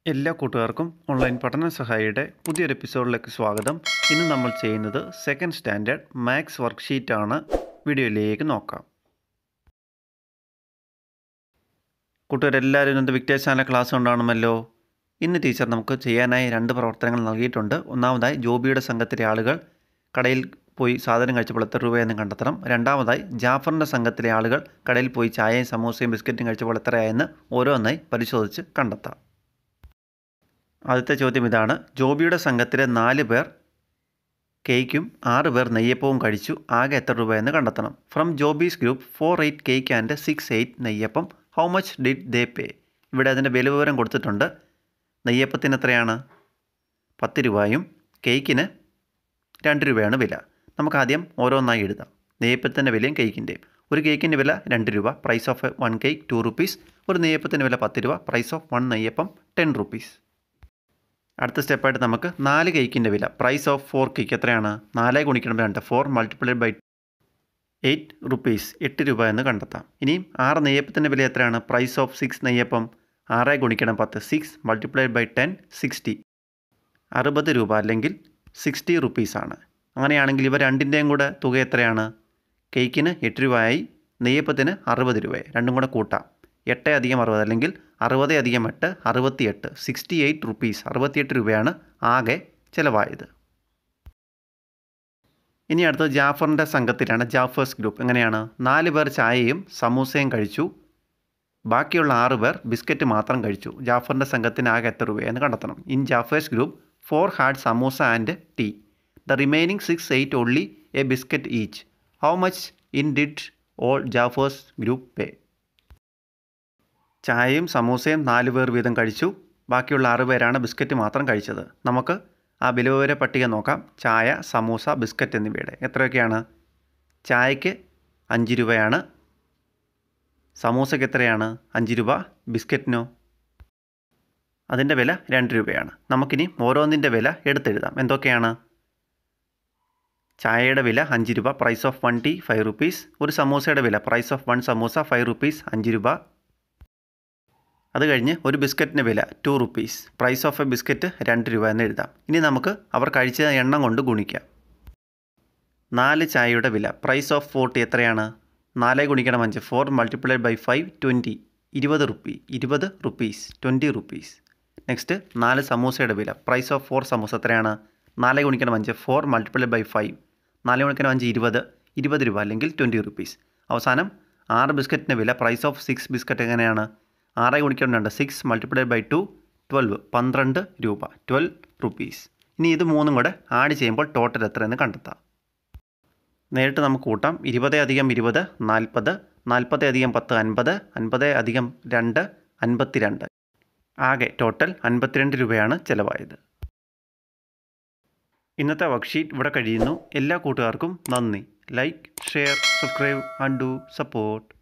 എല്ലാ കൂട്ടുകാർക്കും ഓൺലൈൻ പഠന സഹായിയുടെ പുതിയൊരു എപ്പിസോഡിലേക്ക് സ്വാഗതം ഇന്ന് നമ്മൾ ചെയ്യുന്നത് സെക്കൻഡ് സ്റ്റാൻഡേർഡ് മാത്സ് വർക്ക്ഷീറ്റാണ് വീഡിയോയിലേക്ക് നോക്കാം കൂട്ടുകാരെല്ലാവരും ഇന്നത്തെ വിക്ടേഴ്സ് ചാനൽ ക്ലാസ് ഉണ്ടാണമല്ലോ ഇന്ന് ടീച്ചർ നമുക്ക് ചെയ്യാനായി രണ്ട് പ്രവർത്തനങ്ങൾ നൽകിയിട്ടുണ്ട് ഒന്നാമതായി ജോബിയുടെ സംഘത്തിലെ ആളുകൾ കടയിൽ പോയി സാധനം കഴിച്ചപ്പോൾ എത്ര രൂപയെന്ന് കണ്ടെത്തണം രണ്ടാമതായി ജാഫറിൻ്റെ സംഘത്തിലെ ആളുകൾ കടയിൽ പോയി ചായയും സമൂസയും ബിസ്ക്കറ്റും കഴിച്ചപ്പോൾ എത്രയായെന്ന് ഓരോന്നായി പരിശോധിച്ച് കണ്ടെത്താം ആദ്യത്തെ ചോദ്യം ഇതാണ് ജോബിയുടെ സംഘത്തിലെ നാല് പേർ കേക്കും ആറ് പേർ നെയ്യപ്പവും കഴിച്ചു ആകെ എത്ര രൂപയെന്ന് കണ്ടെത്തണം from Jobi's group four eight cake and six eight നെയ്യപ്പം how much did they pay ഇവിടെ അതിൻ്റെ വില വിവരം കൊടുത്തിട്ടുണ്ട് നെയ്യപ്പത്തിന് എത്രയാണ് പത്ത് രൂപയും കേക്കിന് രണ്ട് രൂപയാണ് വില നമുക്ക് ആദ്യം ഓരോന്നായി എഴുതാം നെയ്യപ്പത്തിൻ്റെ വിലയും കേക്കിൻ്റെയും ഒരു കേക്കിൻ്റെ വില രണ്ട് രൂപ price of one cake two rupees ഒരു നെയ്യപ്പത്തിൻ്റെ വില പത്ത് രൂപ പ്രൈസ് ഓഫ് വൺ നെയ്യപ്പം ടെൻ റുപ്പീസ് അടുത്ത സ്റ്റെപ്പായിട്ട് നമുക്ക് നാല് കേക്കിൻ്റെ വില പ്രൈസ് ഓഫ് ഫോർ കേക്ക് എത്രയാണ് നാല് ഗുണിക്കണം രണ്ട് four multiplied by eight rupees എട്ട് രൂപ എന്ന് കണ്ടെത്താം ഇനിയും ആറ് നെയ്യപ്പത്തിൻ്റെ വില എത്രയാണ് പ്രൈസ് ഓഫ് സിക്സ് നെയ്യപ്പം ആറ് ഗുണിക്കണം പത്ത് six multiplied by ten sixty അറുപത് രൂപ അല്ലെങ്കിൽ സിക്സ്റ്റി റുപ്പീസാണ് അങ്ങനെയാണെങ്കിൽ ഇവ രണ്ടിൻ്റെയും കൂടെ തുക എത്രയാണ് കേക്കിന് എട്ട് രൂപയായി നെയ്യപ്പത്തിന് അറുപത് രൂപയായി രണ്ടും കൂടെ കൂട്ടാം എട്ട് അധികം അറുപത് അല്ലെങ്കിൽ അറുപത് അധികം എട്ട് അറുപത്തിയെട്ട് സിക്സ്റ്റി എയ്റ്റ് റുപ്പീസ് അറുപത്തിയെട്ട് രൂപയാണ് ആകെ ചിലവായത് ഇനി അടുത്തത് ജാഫറിൻ്റെ സംഘത്തിലാണ് ജാഫേഴ്സ് ഗ്രൂപ്പ് എങ്ങനെയാണ് നാല് പേർ ചായയും സമൂസയും കഴിച്ചു ബാക്കിയുള്ള ആറ് പേർ ബിസ്ക്കറ്റ് മാത്രം കഴിച്ചു ജാഫറിൻ്റെ സംഘത്തിന് ആകെ എത്ര രൂപയെന്ന് കണ്ടെത്തണം in Jaffer's group four had samosa and tea the remaining six eight only a biscuit each how much in did all Jaffer's group pay ചായയും സമൂസയും നാല് പേർ വീതം കഴിച്ചു ബാക്കിയുള്ള ആറ് പേരാണ് ബിസ്ക്കറ്റ് മാത്രം കഴിച്ചത് നമുക്ക് ആ വിലവിവര പട്ടിക നോക്കാം ചായ സമൂസ ബിസ്ക്കറ്റ് എന്നിവയുടെ എത്രയൊക്കെയാണ് ചായക്ക് അഞ്ച് രൂപയാണ് സമൂസയ്ക്ക് എത്രയാണ് അഞ്ച് രൂപ ബിസ്ക്കറ്റിനോ അതിൻ്റെ വില രണ്ട് രൂപയാണ് നമുക്കിനി ഓരോന്നിൻ്റെ വില എടുത്തെഴുതാം എന്തൊക്കെയാണ് ചായയുടെ വില അഞ്ച് രൂപ price of one tea five rupees ഒരു സമൂസയുടെ വില price of one samosa five rupees അഞ്ച് രൂപ അത് കഴിഞ്ഞ് ഒരു ബിസ്ക്കറ്റിന് വില two rupees price of a biscuit രണ്ട് രൂപ എന്ന് എഴുതാം ഇനി നമുക്ക് അവർ കഴിച്ച എണ്ണം കൊണ്ട് ഗുണിക്കാം നാല് ചായയുടെ വില പ്രൈസ് ഓഫ് ഫോർട്ടി എത്രയാണ് നാല് ഗുണിക്കണം അഞ്ച് four multiplied by five twenty ഇരുപത് റുപ്പി ഇരുപത് റുപ്പീസ് ട്വൻറ്റി റുപ്പീസ് നെക്സ്റ്റ് നാല് സമൂസയുടെ വില പ്രൈസ് ഓഫ് ഫോർ സമൂസ എത്രയാണ് നാല് ഗുണിക്കണം അഞ്ച് ഫോർ മൾട്ടിപ്ലൈഡ് ബൈ ഫൈവ് നാല് ഗുണിക്കണം അഞ്ച് ഇരുപത് ഇരുപത് രൂപ അല്ലെങ്കിൽ ട്വൻറ്റി റുപ്പീസ് അവസാനം ആറ് ബിസ്ക്കറ്റിൻ്റെ വില പ്രൈസ് ഓഫ് സിക്സ് ബിസ്ക്കറ്റ് എങ്ങനെയാണ് ആറ് ഗുണിക്കണം രണ്ട് six multiplied by two twelve പന്ത്രണ്ട് രൂപ ട്വൽവ് റുപ്പീസ് ഇനി ഇത് മൂന്നും കൂടെ ആഡ് ചെയ്യുമ്പോൾ ടോട്ടൽ എത്രയെന്ന് കണ്ടെത്താം നേരിട്ട് നമുക്ക് കൂട്ടാം ഇരുപത് അധികം ഇരുപത് നാൽപ്പത് നാൽപ്പത് അധികം പത്ത് അൻപത് അൻപത് അധികം രണ്ട് അൻപത്തിരണ്ട് ആകെ ടോട്ടൽ അൻപത്തിരണ്ട് രൂപയാണ് ചിലവായത് ഇന്നത്തെ വർക്ക്ഷീറ്റ് ഇവിടെ കഴിയുന്നു എല്ലാ കൂട്ടുകാർക്കും നന്ദി like share subscribe and do support